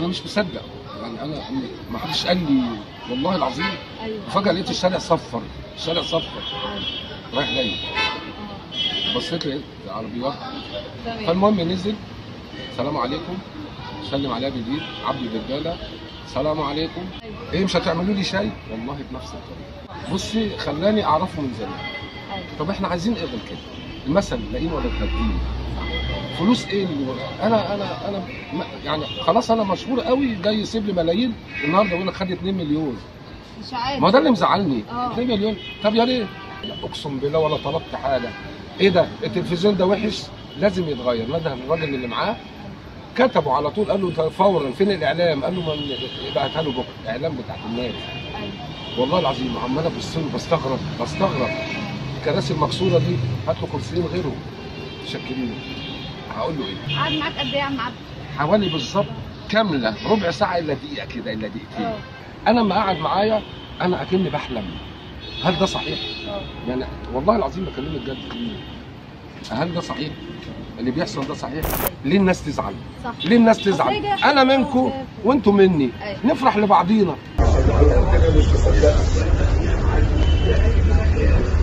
انا مش مصدق يعني انا ما حدش قال لي والله العظيم ايوه وفجاه لقيت الشارع صفر الشارع صفر أيوة. رايح جاي آه. بصيت لقيت عربيات تمام فالمهم نزل سلام عليكم سلم عليها باليد عبد الرجاله سلام عليكم ايوه ايه مش هتعملوا لي شاي والله بنفس الطريقه بصي خلاني اعرفه من زمان ايوه طب احنا عايزين ايه غير كده المثل لاقين ولا تبديل فلوس ايه اللي انا انا انا ما- يعني خلاص انا مشهور قوي جاي يسيب لي ملايين النهارده بيقول لك خد 2 مليون مش عارف ما ده اللي مزعلني آه. 2 مليون طب يا ريت لا، اقسم بالله ولا طلبت حاجه ايه ده التلفزيون ده وحش لازم يتغير نده الراجل اللي معاه كتبوا على طول قال له ده فورا فين الاعلام قال له ما يبقى هاتها له بكره الاعلام بتاعت الناس ايوه والله العظيم عمال ابص له بستغرب بستغرب الكراسي المكسوره دي هات له كرسيين غيره شكلينه هقول له ايه قعد معاك قد ايه يا عم عبد؟ حوالي بالظبط كامله ربع ساعه الا دقيقه كده الا دقيقتين اه انا لما قعد معايا انا اكني بحلم هل ده صحيح؟ اه يعني والله العظيم بكلمك جد هل ده صحيح؟ اللي بيحصل ده صحيح؟ ليه الناس تزعل؟ صح ليه الناس أصل هي تزعل؟ جاية انا منكم وانتم مني أيوة. نفرح لبعضينا